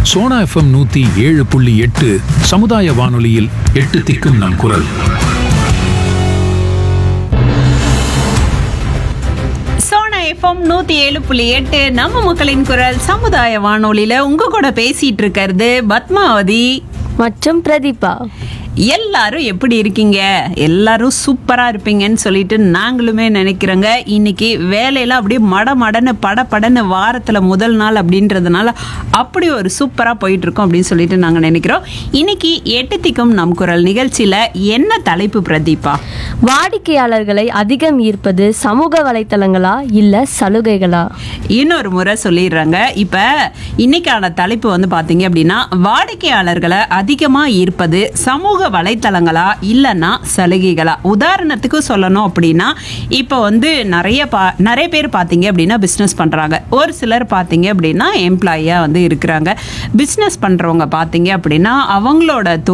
Sona FM நூத்தி ஏழு புள்ளி எட்டு சமுதாய வானொலியில் எட்டு திக்கும் நம் குரல் சோனா எஃப்எம் நூத்தி ஏழு புள்ளி எட்டு நம்ம மக்களின் குரல் சமுதாய வானொலியில உங்க கூட பேசிட்டு இருக்கிறது பத்மாவதி மற்றும் பிரதீபா எல்லாரும் எப்படி இருக்கீங்க எல்லாரும் சூப்பரா இருப்பீங்கன்னு சொல்லிட்டு நாங்களுமே நினைக்கிறோங்க இன்னைக்கு வேலையெல்லாம் அப்படியே மட மடன்னு பட படன்னு வாரத்துல முதல் நாள் அப்படின்றதுனால அப்படி ஒரு சூப்பரா போயிட்டு இருக்கோம் அப்படின்னு சொல்லிட்டு நாங்க நினைக்கிறோம் இன்னைக்கு எட்டு திக்கும் நம் குரல் நிகழ்ச்சியில என்ன தலைப்பு பிரதீபா வாடிக்கையாளர்களை அதிகம் ஈர்ப்பது சமூக வலைத்தளங்களா இல்ல சலுகைகளா இன்னொரு முறை சொல்லிடுறாங்க இப்போ இன்னைக்கான தலைப்பு வந்து பார்த்தீங்க அப்படின்னா வாடிக்கையாளர்களை அதிகமாக ஈர்ப்பது சமூக வலைத்தளங்களா இல்லைன்னா சலுகைகளா உதாரணத்துக்கு சொல்லணும் அப்படின்னா இப்போ வந்து நிறைய பா நிறைய பேர் பார்த்தீங்க அப்படின்னா பிஸ்னஸ் பண்ணுறாங்க ஒரு சிலர் பார்த்தீங்க அப்படின்னா எம்ப்ளாயியாக வந்து இருக்கிறாங்க பிஸ்னஸ் பண்ணுறவங்க பார்த்தீங்க அப்படின்னா அவங்களோட